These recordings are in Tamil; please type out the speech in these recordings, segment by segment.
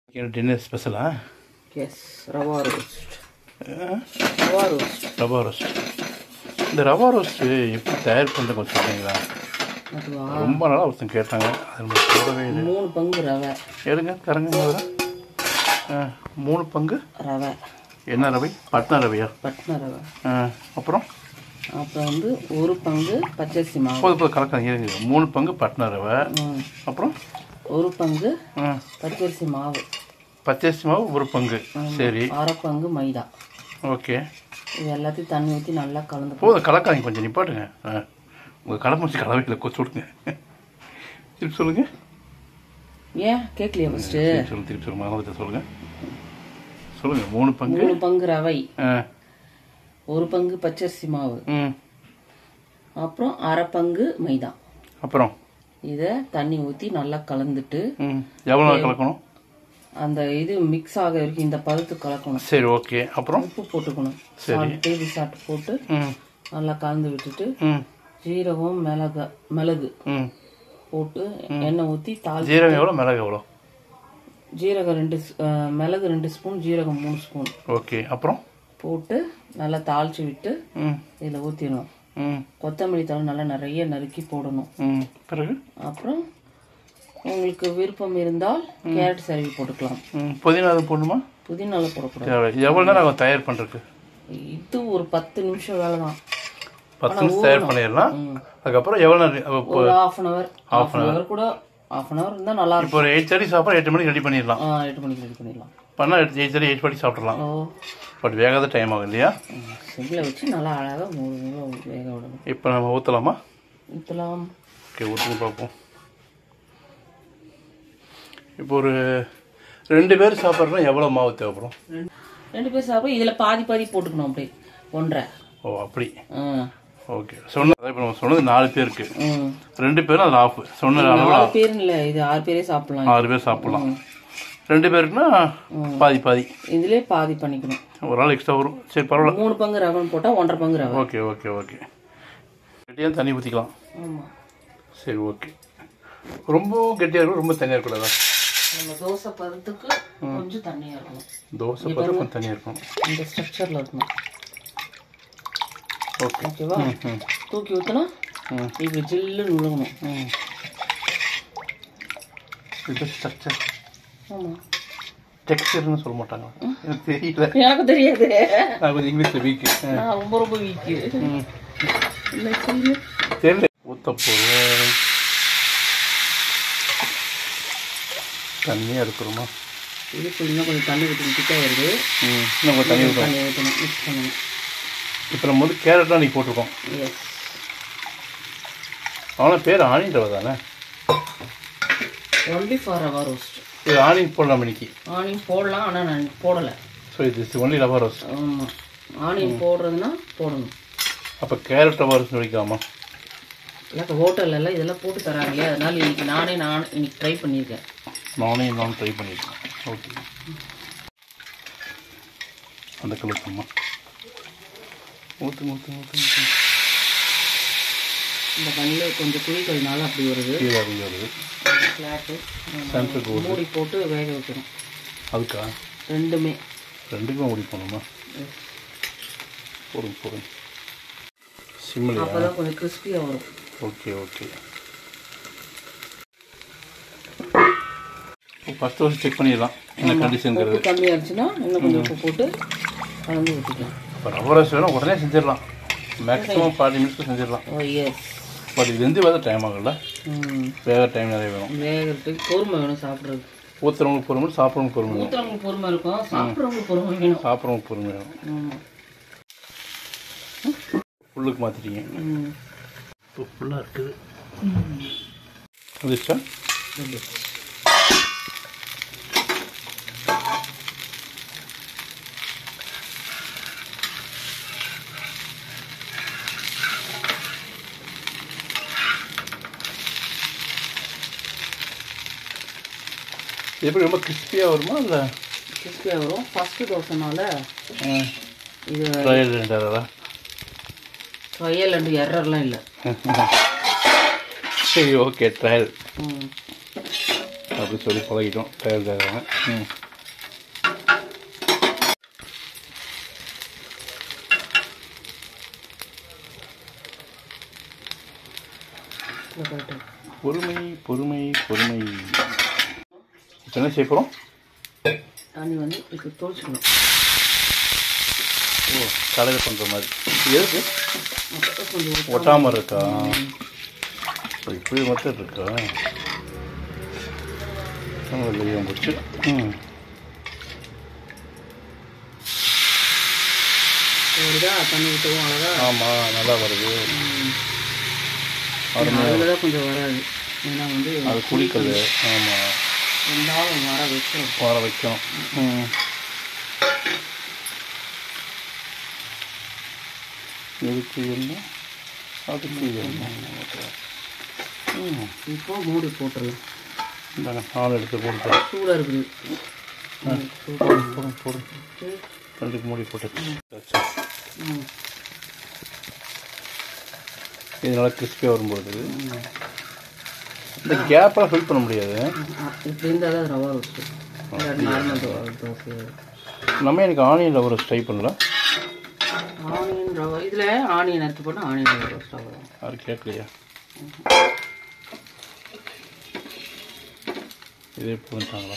டின்னர் ஸ்பெஷலா yes rava roast rava roast rava roast இந்த ரவா ரோஸ்ட்டு எப்படி தயார் பண்ணுறது கொஞ்சம் சொல்கிறீங்களா அதுவா ரொம்ப நாளாக ஒருத்தன் கேட்டாங்க அது நம்ம போடவே இல்லை மூணு பங்கு ரவை எடுங்க தரங்க முதல்ல. ஆ மூணு பங்கு ரவை என்ன ரவை பட்னா ரவையா பட்ன ரவை ஆ அப்புறம் அப்புறம் வந்து ஒரு பங்கு பச்சரிசி மாவு போது போது கலக்காங்க இருங்க மூணு பங்கு பட்னா ரவை ம். அப்புறம் ஒரு பங்கு ஆ பச்சரிசி மாவு பச்சரிசி மாவு ஒரு பங்கு சரி அரை பங்கு மைதா ஓகே இது எல்லாத்தையும் தண்ணி ஊற்றி நல்லா கலந்து போதும் கலக்காதீங்க கொஞ்சம் நிப்பாட்டுங்க ஆ உங்கள் கடை முடிச்சு கலவை இல்லை கொச்சு விடுங்க திருப்பி சொல்லுங்கள் ஏன் கேட்கலையா ஃபஸ்ட்டு திருப்பி சொல்லுங்க திருப்பி சொல்லுங்க மறந்துட்டு சொல்லுங்கள் சொல்லுங்கள் மூணு பங்கு மூணு பங்கு ரவை ஆ ஒரு பங்கு பச்சரிசி மாவு ம் அப்புறம் அரை பங்கு மைதா அப்புறம் இதை தண்ணி ஊற்றி நல்லா கலந்துட்டு ம் எவ்வளோ நாள் கலக்கணும் அந்த இது மிக்ஸ் ஆக வரைக்கும் இந்த பதத்துக்கு கலக்கணும் சரி ஓகே அப்புறம் உப்பு போட்டுக்கணும் சரி. சால்ட் டேபிள் சால்ட் போட்டு ம் நல்லா கலந்து விட்டுட்டு ம் ஜீரகம் மிளகு மிளகு ம் போட்டு எண்ணெய் ஊற்றி தாள் ஜீரகம் எவ்வளோ மிளகு எவ்வளோ ஜீரகம் ரெண்டு ஸ்- அஹ், மிளகு ரெண்டு ஸ்பூன் ஜீரகம் மூணு ஸ்பூன் ஓகே அப்புறம் போட்டு நல்லா தாளிச்சு விட்டு ம் இதில் ஊற்றிடணும் ம் கொத்தமல்லி தழை நல்லா நிறைய நறுக்கி போடணும் ம் பிறகு அப்புறம் உங்களுக்கு விருப்பம் இருந்தால் கேரட் சருவி போட்டுக்கலாம் ம் புதினா எதுவும் போடணுமா புதினால போடக்கூடாது தேவை எவ்வளோ நேரம் ஆகும் தயார் பண்ணுறதுக்கு இது ஒரு பத்து நிமிஷம் வேலை தான் பத்து நிமிஷம் தயார் பண்ணிடலாம் அதுக்கப்புறம் எவ்வளோ நேரம் அப்போ இப்போ ஒரு half an hour half an hour கூட ஹாஃப் அன் ஹவர் இருந்தால் நல்லா இருக்கும் இப்போ ஒரு எயிட் தேர்ட்டி சாப்பிட்றோம் எட்டு மணிக்கு ரெடி பண்ணிடலாம் ஆ எட்டு மணிக்கு ரெடி பண்ணிடலாம் பண்ணால் எயிட் தேர்ட்டி எயிட் தேர்ட்டி சாப்பிட்றலாம் ஓ பட் வேகாத டைம் ஆகும் இல்லையா சிம்மில் வச்சு நல்லா அழகாக மூணு நிமிடம் வேக விடணும் இப்போ நம்ம ஊற்றலாமா ஊற்றலாம் ஓகே ஊற்றுங்க பார்ப்போம் இப்போ ஒரு ரெண்டு பேர் சாப்பிட்றோன்னா எவ்வளோ மாவு தேவைப்படும் ரெண்டு பேர் சாப்பிட இதில் பாதி பாதி போட்டுக்கணும் அப்படியே ஒன்றரை ஓ அப்படி ஆ ஓகே சொன்ன இப்போ நம்ம சொன்னது நாலு பேருக்கு ம் ரெண்டு பேரும் அதில் ஆஃப் சொன்ன அளவு நாலு பேர் இல்லை இது ஆறு பேரே சாப்பிடலாம் ஆறு பேர் சாப்பிடலாம் ரெண்டு பேருக்குன்னா பாதி பாதி இதுலேயே பாதி பண்ணிக்கணும் ஒரு ஆள் எக்ஸ்ட்ரா வரும் சரி பரவாயில்ல மூணு பங்கு ரவன் போட்டால் ஒன்றரை பங்கு ரவை ஓகே ஓகே ஓகே கெட்டியாக தண்ணி ஊற்றிக்கலாம் ஆமாம் சரி ஓகே ரொம்பவும் கெட்டியாக இருக்கும் ரொம்ப தண்ணியாக இருக்கக்கூடாதா நம்ம தோசை பதத்துக்கு கொஞ்சம் தண்ணியாக இருக்கணும் தோசை பார்த்து கொஞ்சம் தண்ணியாக இருக்கும் இந்த ஸ்ட்ரக்சரில் இருக்கணும் ஓகே ஓகேவா ம் ம் தூக்கி ஊற்றினா ம் இப்படி ஜில்லுன்னு விழுகணும் ம் இது ஸ்ட்ரக்சர் ஆமாம் டெக்ஸ்டர்னு சொல்ல மாட்டாங்க எனக்கு தெரியல எனக்கு தெரியாது நான் கொஞ்சம் இங்கிலீஷில் வீக்கு நான் ரொம்ப ரொம்ப வீக்கு இல்லை சொல்லு தெரியல ஊற்ற போகிறோம் தண்ணியாக இருக்கிறோமா இதுக்கு இன்னும் கொஞ்சம் தண்ணி ஊற்றி கிட்ட வருது ம் இன்னும் கொஞ்சம் தண்ணி ஊற்றணும் தண்ணி ஊற்றணும் மிக்ஸ் பண்ணணும் இப்போ நம்ம வந்து கேரட்லாம் நீ போட்டிருக்கோம் எஸ் அவன பேர் ஆனியன் ரவை தானே ஒன்லி ஃபார் ரவா ரோஸ்ட் இது ஆனியன் போடலாம் இன்னைக்கு ஆனியன் போடலாம் ஆனால் நான் போடலை ஸோ இது இஸ் ஒன்லி ரவா ரோஸ் ஆமாம் ஆனியன் போடுறதுன்னா போடணும் அப்போ கேரட் ரவா ரோஸ் வைக்காமா இல்லை ஹோட்டல்ல எல்லாம் இதெல்லாம் போட்டு தராங்களே அதனால இன்னைக்கு நானே நான் இன்னைக்கு ட்ரை பண்ணியிருக்கேன் நானே நான் ட்ரை பண்ணியிருக்கேன் ஓகே அந்த கலக்குமா ஊற்று ஊற்று ஊற்று ஊற்று இந்த கண்ணில் கொஞ்சம் குழிக்கிறதுனால அப்படி வருது கீழே இறங்கி வருது ஃப்ளாட்டு சென்டருக்கு வருது மூடி போட்டு வேக வைக்கணும் அதுக்கா ரெண்டுமே ரெண்டுக்கும் ஓடி போகணுமா போடுங்க போடுங்க சிம்மில் அப்போ தான் கொஞ்சம் கிறிஸ்பியாக வரும் ஓகே ஓகே ஃபஸ்ட்டு வருஷம் செக் பண்ணிடலாம் என்ன கண்டிஷனுங்கிறது உப்பு கம்மியாக இருந்துச்சுன்னா இன்னும் கொஞ்சம் உப்பு போட்டு கலந்து ஊற்றிக்கலாம் இப்போ ரவா ரைஸ் வேணும் உடனே செஞ்சிடலாம் மேக்ஸிமம் ஃபார்ட்டி மினிட்ஸ் செஞ்சிடலாம் ஓ எஸ் பட் இது வெந்து வேறு டைம் ஆகல ம் வேக டைம் நிறைய வேணும் வேகிறதுக்கு பொறுமை வேணும் சாப்பிட்றது ஊற்றுறவங்களுக்கு பொறுமை சாப்பிட்றவங்களுக்கு பொறுமை வேணும் ஊற்றுறவங்களுக்கு பொறுமை இருக்கும் சாப்பிட்றவங்களுக்கு பொறுமை வேணும் சாப்பிட்றவங்களுக்கு பொறுமை வேணும் ஆமாம் ஃபுல்லுக்கு மாற்றிட்டீங்க ம் இப்போ ஃபுல்லாக இருக்குது வந்துச்சா சரி. எப்படி ரொம்ப கிறிஸ்பியாக வருமா இல்லை கிறிஸ்பியாக வரும் ஃபஸ்ட்டு தோசைனால இது ட்ரையல் ரெண்டாவதா ட்ரையல் அண்ட் எரர்லாம் இல்லை சரி ஓகே ட்ரையல் ம் அப்படி சொல்லி பழகிட்டோம் தயாரிச்சாங்க ம் இல்லை கரெக்டாக பொறுமை பொறுமை பொறுமை இப்போ என்ன செய்ய போகிறோம் தண்ணி வந்து இப்போ தோச்சிக்கணும் ஓ கடையில் பண்ணுற மாதிரி இது எதுக்கு அப்போ கொஞ்சம் ஒட்டாம- ஒட்டாமல் இருக்கா ஓ, இப்படி மட்டும் இருக்கா வெளியே போச்சு ம் வருதா தண்ணி விட்டுவோம் அழகா ஆமாம் நல்லா வருது அதில் தான் கொஞ்சம் வராது ஏன்னா வந்து அது குளிக்குது ஆமாம் இருந்தாலும் வர வைக்கிறோம் வர வைக்கணும் ம் இதுக்கு என்ன அதுக்கு என்ன ம் இப்போ மூடி போட்டுடலாம் இந்தாங்க ஆள் எடுத்து போட்டு சூடாக இருக்குது போடும் போடும் போடும் ரெண்டுக்கு மூடி போட்டு ம் இது நல்லா கிறிஸ்பியாக வரும்போது இந்த கேப்பெல்லாம் ஃபில் பண்ண முடியாது ஆ, இப்படி இருந்தால் தான் ரவா ரோஸ்ட்டு நார்மல் தோசை நம்ம எனக்கு ஆனியனில் ஒரு ட்ரை பண்ணல ஆனியன் ரவா இதில் ஆனியன் எடுத்து போட்டால் ஆனியன் ரவா ரோஸ்ட் ஆகும் அது கேட்கலையா இதே போட்டாங்களா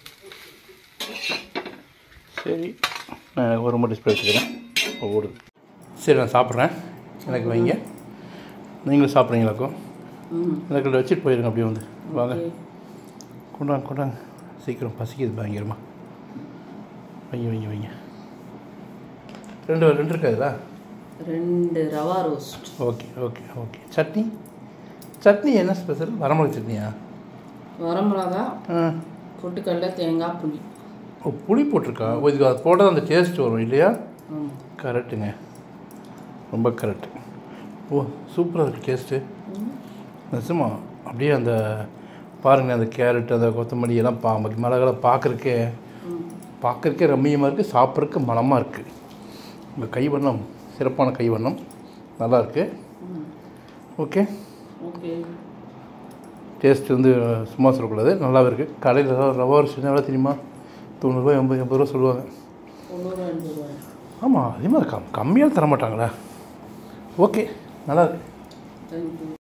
சரி நான் எனக்கு ஒரு மட்டும் டிஸ்பிளே வச்சுக்கிறேன் ஓடுது சரி நான் சாப்பிட்றேன் எனக்கு வைங்க நீங்களும் சாப்பிட்றீங்களாக்கும் ம் எனக்கு வச்சுட்டு போயிருங்க அப்படியே வந்து வாங்க கொண்டாங்க கொண்டாங்க சீக்கிரம் பசிக்குது பயங்கரமா வைங்க வைங்க வைங்க ரெண்டு ரெண்டு இருக்காதுல்ல ரெண்டு rava roast okay okay okay chutney chutney என்ன ஸ்பெஷல் வரமிளகா சட்னியா வரமிளகா ஆ பொட்டுக்கடலை தேங்காய் புளி ஓ புளி போட்டிருக்கா ஓ இதுக்கு அது போட்டால் அந்த டேஸ்ட் வரும் இல்லையா ஆமாம் கரெக்டுங்க ரொம்ப கரெக்ட் ஓ சூப்பராக இருக்குது டேஸ்ட்டு நிஜமா அப்படியே அந்த பாருங்க அந்த கேரட் அந்த கொத்தமல்லி எல்லாம் பா மிளகாலாம் பார்க்குறக்கே பார்க்குறக்கே ரம்மியமாக இருக்குது சாப்பிட்றதுக்கு மனமாக இருக்குது உங்கள் கைவண்ணம் சிறப்பான கைவண்ணம் நல்லா இருக்கு ஓகே ஓகே டேஸ்ட் வந்து சும்மா சொல்லக்கூடாது நல்லாவே இருக்குது கடையில் ரவா ரோஸ்ட் எவ்வளோ தெரியுமா தொண்ணூறுரூவா எண்பது எண்பது ரூபா சொல்லுவாங்க தொண்ணூறு எண்பது ரூபாய் ஆமாம் அதிகமாக கம் கம்மியாக தர மாட்டாங்களே ஓகே நல்லா இருக்கு தேங்க்யூ